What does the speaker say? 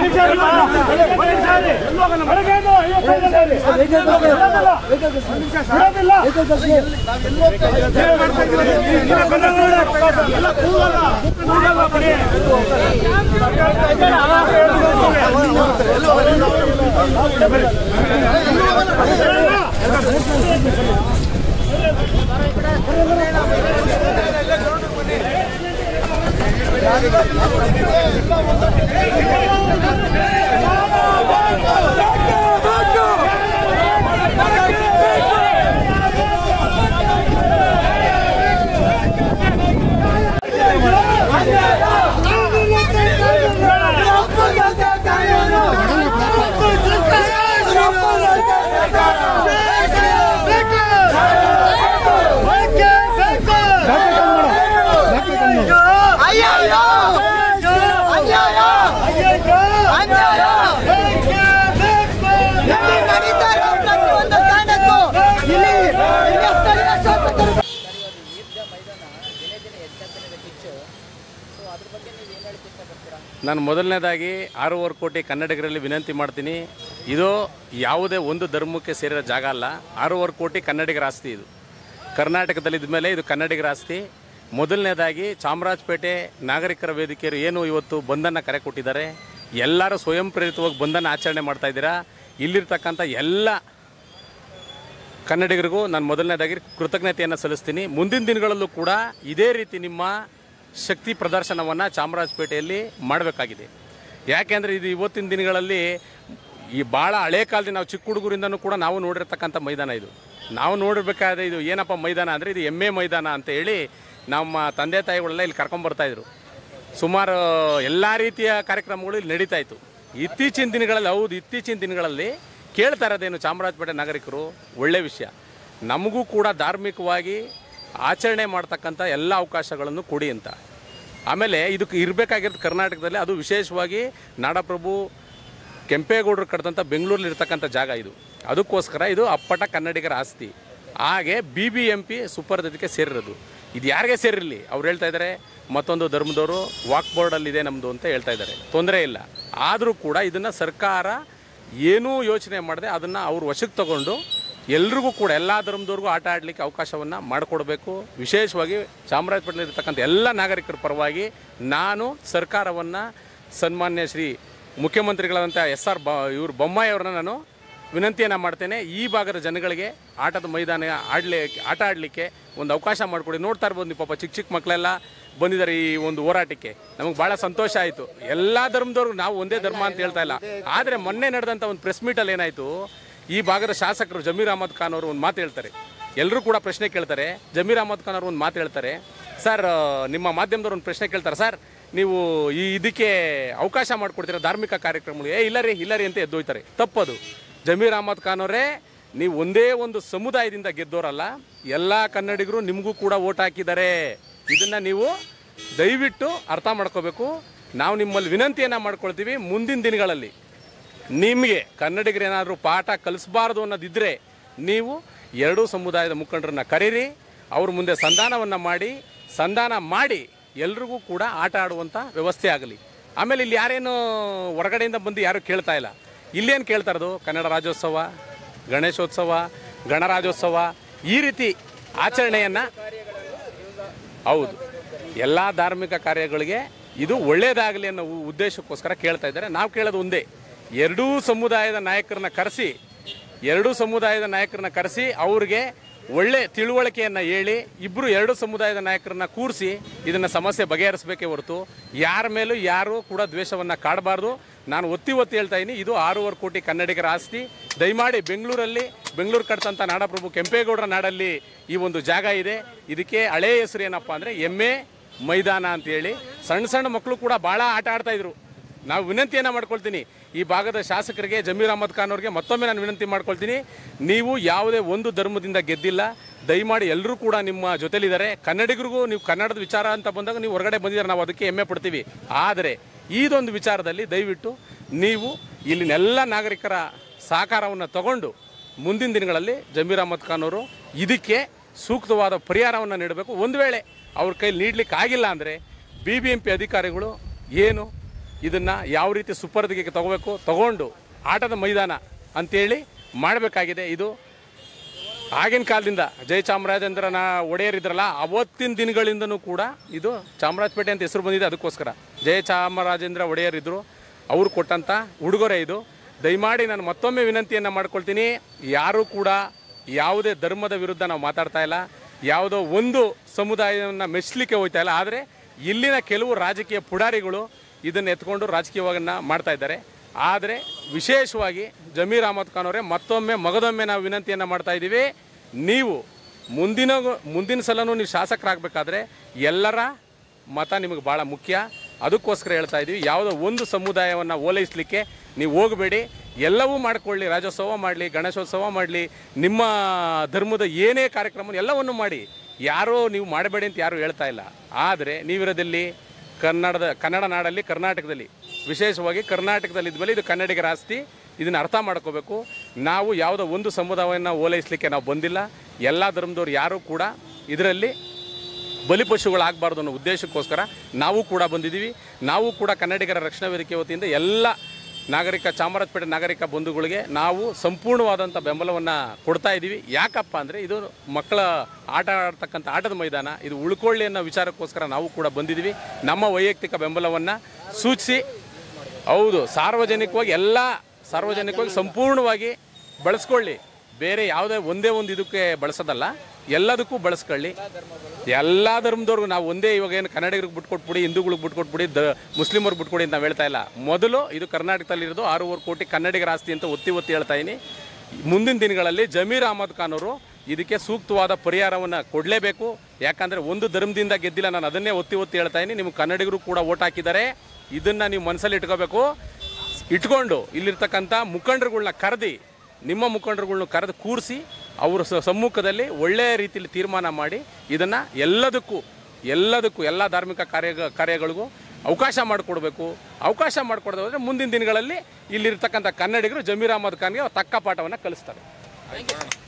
ಅಯ್ಯಯ್ಯೋ ಅನ್ಯಾಯ ಅನ್ಯಾಯ ಇಲ್ಲಿ ನಡೀತಾ ಇರೋ ಪ್ರತಿಯೊಂದು ಕಾರಣಕ್ಕೂ ಇಲ್ಲಿ ಇಲ್ಲಿ ಸ್ಥಳೀಯ ಶಾಸಕರು ನಾನು ಮೊದಲನೇದಾಗಿ ಆರೂವರೆ ಕೋಟಿ ಕನ್ನಡಿಗರಲ್ಲಿ ವಿನಂತಿ ಮಾಡ್ತೀನಿ ಇದು ಯಾವುದೇ ಒಂದು ಧರ್ಮಕ್ಕೆ ಸೇರಿರೋ ಜಾಗ ಅಲ್ಲ ಆರೂವರೆ ಕೋಟಿ ಕನ್ನಡಿಗರ ಆಸ್ತಿ ಇದು ಕರ್ನಾಟಕದಲ್ಲಿದ್ದ ಮೇಲೆ ಇದು ಕನ್ನಡಿಗರ ಆಸ್ತಿ ಮೊದಲನೇದಾಗಿ ಚಾಮರಾಜಪೇಟೆ ನಾಗರಿಕರ ವೇದಿಕೆಯರು ಏನು ಇವತ್ತು ಬಂಧನ ಕರೆ ಕೊಟ್ಟಿದ್ದಾರೆ ಎಲ್ಲರೂ ಸ್ವಯಂ ಪ್ರೇರಿತವಾಗಿ ಬಂಧನ ಆಚರಣೆ ಮಾಡ್ತಾ ಇದ್ದೀರಾ ಇಲ್ಲಿರ್ತಕ್ಕಂಥ ಎಲ್ಲ ಕನ್ನಡಿಗರಿಗೂ ನಾನು ಮೊದಲನೇದಾಗಿ ಕೃತಜ್ಞತೆಯನ್ನು ಸಲ್ಲಿಸ್ತೀನಿ ಮುಂದಿನ ದಿನಗಳಲ್ಲೂ ಕೂಡ ಇದೇ ರೀತಿ ನಿಮ್ಮ ಶಕ್ತಿ ಪ್ರದರ್ಶನವನ್ನು ಚಾಮರಾಜಪೇಟೆಯಲ್ಲಿ ಮಾಡಬೇಕಾಗಿದೆ ಯಾಕೆಂದರೆ ಇದು ಇವತ್ತಿನ ದಿನಗಳಲ್ಲಿ ಈ ಭಾಳ ಹಳೆ ಕಾಲದಿಂದ ನಾವು ಚಿಕ್ಕ ಹುಡುಗರಿಂದನೂ ಕೂಡ ನಾವು ನೋಡಿರ್ತಕ್ಕಂಥ ಮೈದಾನ ಇದು ನಾವು ನೋಡಿರ್ಬೇಕಾದ್ರೆ ಇದು ಏನಪ್ಪ ಮೈದಾನ ಅಂದರೆ ಇದು ಎಮ್ಮೆ ಮೈದಾನ ಅಂತ ಹೇಳಿ ನಮ್ಮ ತಂದೆ ತಾಯಿಗಳೆಲ್ಲ ಇಲ್ಲಿ ಕರ್ಕೊಂಬರ್ತಾಯಿದ್ರು ಸುಮಾರು ಎಲ್ಲ ರೀತಿಯ ಕಾರ್ಯಕ್ರಮಗಳು ಇಲ್ಲಿ ನಡೀತಾ ಇತ್ತು ಇತ್ತೀಚಿನ ದಿನಗಳಲ್ಲಿ ಹೌದು ಇತ್ತೀಚಿನ ದಿನಗಳಲ್ಲಿ ಕೇಳ್ತಾ ಇರೋದೇನು ಚಾಮರಾಜಪೇಟೆ ನಾಗರಿಕರು ಒಳ್ಳೆ ವಿಷಯ ನಮಗೂ ಕೂಡ ಧಾರ್ಮಿಕವಾಗಿ ಆಚರಣೆ ಮಾಡ್ತಕ್ಕಂಥ ಎಲ್ಲ ಅವಕಾಶಗಳನ್ನು ಕೊಡಿ ಅಂತ ಆಮೇಲೆ ಇದಕ್ಕೆ ಇರಬೇಕಾಗಿರೋದು ಕರ್ನಾಟಕದಲ್ಲಿ ಅದು ವಿಶೇಷವಾಗಿ ನಾಡಪ್ರಭು ಕೆಂಪೇಗೌಡರು ಕಟ್ಟಿದಂಥ ಬೆಂಗಳೂರಲ್ಲಿ ಇರ್ತಕ್ಕಂಥ ಜಾಗ ಇದು ಅದಕ್ಕೋಸ್ಕರ ಇದು ಅಪ್ಪಟ ಕನ್ನಡಿಗರ ಆಸ್ತಿ ಹಾಗೆ ಬಿ ಬಿ ಎಂ ಪಿ ಸುಪರ್ದಕ್ಕೆ ಸೇರಿರೋದು ಇದು ಯಾರಿಗೆ ಸೇರಿರಲಿ ಅವ್ರು ಹೇಳ್ತಾ ಇದ್ದಾರೆ ಮತ್ತೊಂದು ಧರ್ಮದವರು ವಾಕ್ ಬೋರ್ಡಲ್ಲಿ ಇದೆ ನಮ್ಮದು ಅಂತ ಹೇಳ್ತಾ ಇದ್ದಾರೆ ತೊಂದರೆ ಇಲ್ಲ ಆದರೂ ಕೂಡ ಇದನ್ನು ಸರ್ಕಾರ ಏನೂ ಯೋಚನೆ ಮಾಡದೆ ಅದನ್ನು ಅವ್ರು ವಶಕ್ಕೆ ತಗೊಂಡು ಎಲ್ರಿಗೂ ಕೂಡ ಎಲ್ಲ ಧರ್ಮದವ್ರಿಗೂ ಆಟ ಆಡಲಿಕ್ಕೆ ಅವಕಾಶವನ್ನು ಮಾಡಿಕೊಡ್ಬೇಕು ವಿಶೇಷವಾಗಿ ಚಾಮರಾಜಪೇಟೆಯಲ್ಲಿ ಇರ್ತಕ್ಕಂಥ ಎಲ್ಲ ನಾಗರಿಕರ ಪರವಾಗಿ ನಾನು ಸರ್ಕಾರವನ್ನು ಸನ್ಮಾನ್ಯ ಶ್ರೀ ಮುಖ್ಯಮಂತ್ರಿಗಳಾದಂಥ ಎಸ್ ಆರ್ ಬ ಇವರು ಬೊಮ್ಮಾಯಿ ಅವ್ರನ್ನ ನಾನು ವಿನಂತಿಯನ್ನು ಮಾಡ್ತೇನೆ ಈ ಭಾಗದ ಜನಗಳಿಗೆ ಆಟದ ಮೈದಾನ ಆಡಲಿ ಆಟ ಆಡಲಿಕ್ಕೆ ಒಂದು ಅವಕಾಶ ಮಾಡಿಕೊಡಿ ನೋಡ್ತಾ ಇರ್ಬೋದು ನೀವು ಪಾಪ ಚಿಕ್ಕ ಚಿಕ್ಕ ಮಕ್ಕಳೆಲ್ಲ ಬಂದಿದ್ದಾರೆ ಈ ಒಂದು ಹೋರಾಟಕ್ಕೆ ನಮಗೆ ಭಾಳ ಸಂತೋಷ ಆಯಿತು ಎಲ್ಲ ಧರ್ಮದವ್ರು ನಾವು ಒಂದೇ ಧರ್ಮ ಅಂತ ಹೇಳ್ತಾ ಇಲ್ಲ ಆದರೆ ಮೊನ್ನೆ ನಡೆದಂಥ ಒಂದು ಪ್ರೆಸ್ ಮೀಟಲ್ಲಿ ಏನಾಯಿತು ಈ ಭಾಗದ ಶಾಸಕರು ಜಮೀರ್ ಅಹಮದ್ ಖಾನ್ ಅವರು ಒಂದು ಮಾತು ಹೇಳ್ತಾರೆ ಎಲ್ಲರೂ ಕೂಡ ಪ್ರಶ್ನೆ ಕೇಳ್ತಾರೆ ಜಮೀರ್ ಅಹಮದ್ ಖಾನ್ ಅವರು ಒಂದು ಮಾತು ಹೇಳ್ತಾರೆ ಸರ್ ನಿಮ್ಮ ಮಾಧ್ಯಮದವ್ರು ಒಂದು ಪ್ರಶ್ನೆ ಕೇಳ್ತಾರೆ ಸರ್ ನೀವು ಈ ಇದಕ್ಕೆ ಅವಕಾಶ ಮಾಡಿಕೊಡ್ತೀರಾ ಧಾರ್ಮಿಕ ಕಾರ್ಯಕ್ರಮಗಳು ಏ ಇಲ್ಲ ರೀ ಇಲ್ಲ ರೀ ಅಂತ ಎದ್ದೋಯ್ತಾರೆ ತಪ್ಪದು ಜಮೀರ್ ಅಹಮದ್ ಖಾನ್ ಅವರೇ ನೀವು ಒಂದೇ ಒಂದು ಸಮುದಾಯದಿಂದ ಗೆದ್ದೋರಲ್ಲ ಎಲ್ಲ ಕನ್ನಡಿಗರು ನಿಮಗೂ ಕೂಡ ಓಟ್ ಹಾಕಿದ್ದಾರೆ ಇದನ್ನು ನೀವು ದಯವಿಟ್ಟು ಅರ್ಥ ಮಾಡ್ಕೋಬೇಕು ನಾವು ನಿಮ್ಮಲ್ಲಿ ವಿನಂತಿಯನ್ನು ಮಾಡ್ಕೊಳ್ತೀವಿ ಮುಂದಿನ ದಿನಗಳಲ್ಲಿ ನಿಮಗೆ ಕನ್ನಡಿಗರೇನಾದರೂ ಪಾಠ ಕಲಿಸಬಾರ್ದು ಅನ್ನೋದಿದ್ದರೆ ನೀವು ಎರಡೂ ಸಮುದಾಯದ ಮುಖಂಡರನ್ನ ಕರೀರಿ ಅವ್ರ ಮುಂದೆ ಸಂಧಾನವನ್ನು ಮಾಡಿ ಸಂಧಾನ ಮಾಡಿ ಎಲ್ರಿಗೂ ಕೂಡ ಆಟ ಆಡುವಂಥ ವ್ಯವಸ್ಥೆ ಆಗಲಿ ಆಮೇಲೆ ಇಲ್ಲಿ ಯಾರೇನು ಹೊರಗಡೆಯಿಂದ ಬಂದು ಯಾರು ಕೇಳ್ತಾ ಇಲ್ಲ ಇಲ್ಲೇನು ಕೇಳ್ತಾ ಇರೋದು ಕನ್ನಡ ರಾಜ್ಯೋತ್ಸವ ಗಣೇಶೋತ್ಸವ ಗಣರಾಜ್ಯೋತ್ಸವ ಈ ರೀತಿ ಆಚರಣೆಯನ್ನು ಹೌದು ಎಲ್ಲ ಧಾರ್ಮಿಕ ಕಾರ್ಯಗಳಿಗೆ ಇದು ಒಳ್ಳೆಯದಾಗಲಿ ಅನ್ನೋ ಉ- ಉದ್ದೇಶಕ್ಕೋಸ್ಕರ ಕೇಳ್ತಾ ಇದ್ದಾರೆ ನಾವು ಕೇಳೋದು ಒಂದೇ ಎರಡೂ ಸಮುದಾಯದ ನಾಯಕರನ್ನ ಕರೆಸಿ ಎರಡೂ ಸಮುದಾಯದ ನಾಯಕರನ್ನ ಕರೆಸಿ ಅವ್ರಿಗೆ ಒಳ್ಳೆ ತಿಳುವಳಿಕೆಯನ್ನು ಹೇಳಿ ಇಬ್ಬರು ಎರಡು ಸಮುದಾಯದ ನಾಯಕರನ್ನ ಕೂರಿಸಿ ಇದನ್ನು ಸಮಸ್ಯೆ ಬಗೆಹರಿಸಬೇಕೇ ಹೊರತು ಯಾರ ಮೇಲೂ ಯಾರೂ ಕೂಡ ದ್ವೇಷವನ್ನು ಕಾಡಬಾರ್ದು ನಾನು ಒತ್ತಿ ಒತ್ತಿ ಹೇಳ್ತಾ ಇದ್ದೀನಿ ಇದು ಆರೂವರೆ ಕೋಟಿ ಕನ್ನಡಿಗರ ಆಸ್ತಿ ದಯಮಾಡಿ ಬೆಂಗಳೂರಲ್ಲಿ ಬೆಂಗಳೂರು ಕಟ್ಟಂಥ ನಾಡಪ್ರಭು ಕೆಂಪೇಗೌಡರ ನಾಡಲ್ಲಿ ಈ ಒಂದು ಜಾಗ ಇದೆ ಇದಕ್ಕೆ ಹಳೆ ಹೆಸರು ಏನಪ್ಪ ಅಂದರೆ ಎಮ್ಮೆ ಮೈದಾನ ಅಂತೇಳಿ ಸಣ್ಣ ಸಣ್ಣ ಮಕ್ಕಳು ಕೂಡ ಭಾಳ ಆಟ ಆಡ್ತಾ ಇದ್ರು ನಾವು ವಿನಂತಿಯನ್ನು ಮಾಡ್ಕೊಳ್ತೀನಿ ಈ ಭಾಗದ ಶಾಸಕರಿಗೆ ಜಮೀರ್ ಅಹಮದ್ ಖಾನ್ ಅವ್ರಿಗೆ ಮತ್ತೊಮ್ಮೆ ನಾನು ವಿನಂತಿ ಮಾಡ್ಕೊಳ್ತೀನಿ ನೀವು ಯಾವುದೇ ಒಂದು ಧರ್ಮದಿಂದ ಗೆದ್ದಿಲ್ಲ ದಯಮಾಡಿ ಎಲ್ಲರೂ ಕೂಡ ನಿಮ್ಮ ಜೊತೆಲಿದ್ದಾರೆ ಕನ್ನಡಿಗರಿಗೂ ನೀವು ಕನ್ನಡದ ವಿಚಾರ ಅಂತ ಬಂದಾಗ ನೀವು ಹೊರಗಡೆ ಬಂದಿದ್ದಾರೆ ನಾವು ಅದಕ್ಕೆ ಹೆಮ್ಮೆ ಪಡ್ತೀವಿ ಆದರೆ ಇದೊಂದು ವಿಚಾರದಲ್ಲಿ ದಯವಿಟ್ಟು ನೀವು ಇಲ್ಲಿನೆಲ್ಲ ನಾಗರಿಕರ ಸಹಕಾರವನ್ನು ತಗೊಂಡು ಮುಂದಿನ ದಿನಗಳಲ್ಲಿ ಜಮೀರ್ ಅಹಮದ್ ಖಾನ್ ಅವರು ಇದಕ್ಕೆ ಸೂಕ್ತವಾದ ಪರಿಹಾರವನ್ನು ನೀಡಬೇಕು ಒಂದು ವೇಳೆ ಅವ್ರ ಕೈಲಿ ನೀಡಲಿಕ್ಕೆ ಆಗಿಲ್ಲ ಅಂದರೆ ಬಿ ಬಿ ಎಂ ಪಿ ಅಧಿಕಾರಿಗಳು ಏನು ಇದನ್ನು ಯಾವ ರೀತಿ ಸುಪರ್ದಿಗೆ ತಗೋಬೇಕು ತಗೊಂಡು ಆಟದ ಮೈದಾನ ಅಂತೇಳಿ ಮಾಡಬೇಕಾಗಿದೆ ಇದು ಆಗಿನ ಕಾಲದಿಂದ ಜಯಚಾಮರಾಜೇಂದ್ರನ ಒಡೆಯರಿದ್ರಲ್ಲ ಅವತ್ತಿನ ದಿನಗಳಿಂದನೂ ಕೂಡ ಇದು ಚಾಮರಾಜಪೇಟೆ ಅಂತ ಹೆಸರು ಬಂದಿದೆ ಅದಕ್ಕೋಸ್ಕರ ಜಯಚಾಮರಾಜೇಂದ್ರ ಒಡೆಯರಿದ್ದರು ಅವರು ಕೊಟ್ಟಂಥ ಉಡುಗೊರೆ ಇದು ದಯಮಾಡಿ ನಾನು ಮತ್ತೊಮ್ಮೆ ವಿನಂತಿಯನ್ನು ಮಾಡ್ಕೊಳ್ತೀನಿ ಯಾರೂ ಕೂಡ ಯಾವುದೇ ಧರ್ಮದ ವಿರುದ್ಧ ನಾವು ಮಾತಾಡ್ತಾ ಇಲ್ಲ ಯಾವುದೋ ಒಂದು ಸಮುದಾಯವನ್ನು ಮೆಚ್ಚಲಿಕ್ಕೆ ಹೋಗ್ತಾ ಇಲ್ಲ ಆದರೆ ಇಲ್ಲಿನ ಕೆಲವು ರಾಜಕೀಯ ಪುಡಾರಿಗಳು ಇದನ್ನು ಎತ್ಕೊಂಡು ರಾಜಕೀಯವನ್ನು ಮಾಡ್ತಾ ಇದ್ದಾರೆ ಆದರೆ ವಿಶೇಷವಾಗಿ ಜಮೀರ್ ಅಹಮದ್ ಖಾನ್ ಅವರೇ ಮತ್ತೊಮ್ಮೆ ಮಗದೊಮ್ಮೆ ನಾವು ವಿನಂತಿಯನ್ನು ಮಾಡ್ತಾ ಇದ್ದೀವಿ ನೀವು ಮುಂದಿನ ಮುಂದಿನ ಸಲನೂ ನೀವು ಶಾಸಕರಾಗಬೇಕಾದ್ರೆ ಎಲ್ಲರ ಮತ ನಿಮಗೆ ಭಾಳ ಮುಖ್ಯ ಅದಕ್ಕೋಸ್ಕರ ಹೇಳ್ತಾ ಇದ್ದೀವಿ ಯಾವುದೋ ಒಂದು ಸಮುದಾಯವನ್ನು ಓಲೈಸಲಿಕ್ಕೆ ನೀವು ಹೋಗಬೇಡಿ ಎಲ್ಲವೂ ಮಾಡಿಕೊಳ್ಳಿ ರಾಜ್ಯೋತ್ಸವ ಮಾಡಲಿ ಗಣೇಶೋತ್ಸವ ಮಾಡಲಿ ನಿಮ್ಮ ಧರ್ಮದ ಏನೇ ಕಾರ್ಯಕ್ರಮ ಎಲ್ಲವನ್ನು ಮಾಡಿ ಯಾರೋ ನೀವು ಮಾಡಬೇಡಿ ಅಂತ ಯಾರೂ ಹೇಳ್ತಾ ಇಲ್ಲ ಆದರೆ ನೀವಿರೋದಲ್ಲಿ ಕನ್ನಡದ ಕನ್ನಡ ನಾಡಲ್ಲಿ ಕರ್ನಾಟಕದಲ್ಲಿ ವಿಶೇಷವಾಗಿ ಕರ್ನಾಟಕದಲ್ಲಿ ಇದ್ಮೇಲೆ ಇದು ಕನ್ನಡಿಗರ ಆಸ್ತಿ ಇದನ್ನು ಅರ್ಥ ಮಾಡ್ಕೋಬೇಕು ನಾವು ಯಾವುದೋ ಒಂದು ಸಮುದಾಯವನ್ನು ಓಲೈಸಲಿಕ್ಕೆ ನಾವು ಬಂದಿಲ್ಲ ಎಲ್ಲ ಧರ್ಮದವ್ರು ಯಾರೂ ಕೂಡ ಇದರಲ್ಲಿ ಬಲಿಪಶುಗಳಾಗಬಾರ್ದು ಅನ್ನೋ ಉದ್ದೇಶಕ್ಕೋಸ್ಕರ ನಾವು ಕೂಡ ಬಂದಿದ್ದೀವಿ ನಾವು ಕೂಡ ಕನ್ನಡಿಗರ ರಕ್ಷಣಾ ವೇದಿಕೆ ವತಿಯಿಂದ ಎಲ್ಲ ನಾಗರಿಕ ಚಾಮರಾಜಪೇಟೆ ನಾಗರಿಕ ಬಂಧುಗಳಿಗೆ ನಾವು ಸಂಪೂರ್ಣವಾದಂಥ ಬೆಂಬಲವನ್ನು ಕೊಡ್ತಾ ಇದ್ದೀವಿ ಯಾಕಪ್ಪ ಅಂದರೆ ಇದು ಮಕ್ಕಳ ಆಟ ಆಡ್ತಕ್ಕಂಥ ಆಟದ ಮೈದಾನ ಇದು ಉಳ್ಕೊಳ್ಳಿ ಅನ್ನೋ ವಿಚಾರಕ್ಕೋಸ್ಕರ ನಾವು ಕೂಡ ಬಂದಿದ್ದೀವಿ ನಮ್ಮ ವೈಯಕ್ತಿಕ ಬೆಂಬಲವನ್ನು ಸೂಚಿಸಿ ಹೌದು ಸಾರ್ವಜನಿಕವಾಗಿ ಎಲ್ಲ ಸಾರ್ವಜನಿಕವಾಗಿ ಸಂಪೂರ್ಣವಾಗಿ ಬಳಸ್ಕೊಳ್ಳಿ ಬೇರೆ ಯಾವುದೇ ಒಂದೇ ಒಂದು ಇದಕ್ಕೆ ಬಳಸೋದಲ್ಲ ಎಲ್ಲದಕ್ಕೂ ಬಳಸ್ಕೊಳ್ಳಿ ಎಲ್ಲ ಧರ್ಮದವ್ರಿಗೂ ನಾವು ಒಂದೇ ಇವಾಗ ಏನು ಕನ್ನಡಿಗರಿಗೆ ಬಿಟ್ಕೊಟ್ಬಿಡಿ ಹಿಂದೂಗಳಿಗೆ ಬಿಟ್ಕೊಟ್ಬಿಡಿ ದ ಮುಸ್ಲಿಮರಿಗೆ ಬಿಟ್ಕೊಡಿ ಅಂತ ನಾವು ಹೇಳ್ತಾ ಇಲ್ಲ ಮೊದಲು ಇದು ಕರ್ನಾಟಕದಲ್ಲಿರೋದು ಆರೂವರೆ ಕೋಟಿ ಕನ್ನಡಿಗರ ಆಸ್ತಿ ಅಂತ ಒತ್ತಿ ಒತ್ತಿ ಹೇಳ್ತಾ ಇದ್ದೀನಿ ಮುಂದಿನ ದಿನಗಳಲ್ಲಿ ಜಮೀರ್ ಅಹಮದ್ ಖಾನ್ ಅವರು ಇದಕ್ಕೆ ಸೂಕ್ತವಾದ ಪರಿಹಾರವನ್ನು ಕೊಡಲೇಬೇಕು ಯಾಕಂದರೆ ಒಂದು ಧರ್ಮದಿಂದ ಗೆದ್ದಿಲ್ಲ ನಾನು ಅದನ್ನೇ ಒತ್ತಿ ಒತ್ತಿ ಹೇಳ್ತಾ ಇದ್ದೀನಿ ನಿಮ್ಮ ಕನ್ನಡಿಗರು ಕೂಡ ಓಟ್ ಹಾಕಿದ್ದಾರೆ ಇದನ್ನು ನೀವು ಮನಸ್ಸಲ್ಲಿ ಇಟ್ಕೋಬೇಕು ಇಟ್ಕೊಂಡು ಇಲ್ಲಿರ್ತಕ್ಕಂಥ ಮುಖಂಡರುಗಳ್ನ ಕರೆದಿ ನಿಮ್ಮ ಮುಖಂಡರುಗಳ್ನ ಕರೆದು ಕೂರಿಸಿ ಅವರ ಸ- ಸಮ್ಮುಖದಲ್ಲಿ ಒಳ್ಳೆಯ ರೀತಿಯಲ್ಲಿ ತೀರ್ಮಾನ ಮಾಡಿ ಇದನ್ನು ಎಲ್ಲದಕ್ಕೂ ಎಲ್ಲದಕ್ಕೂ ಎಲ್ಲ ಧಾರ್ಮಿಕ ಕಾರ್ಯ ಕಾರ್ಯಗಳಿಗೂ ಅವಕಾಶ ಮಾಡಿಕೊಡ್ಬೇಕು ಅವಕಾಶ ಮಾಡಿಕೊಡೋದಾದ್ರೆ ಮುಂದಿನ ದಿನಗಳಲ್ಲಿ ಇಲ್ಲಿರ್ತಕ್ಕಂಥ ಕನ್ನಡಿಗರು ಜಮೀರ್ ಅಹಮದ್ ಖಾನ್ಗೆ ತಕ್ಕ ಪಾಠವನ್ನು ಕಲಿಸ್ತಾರೆ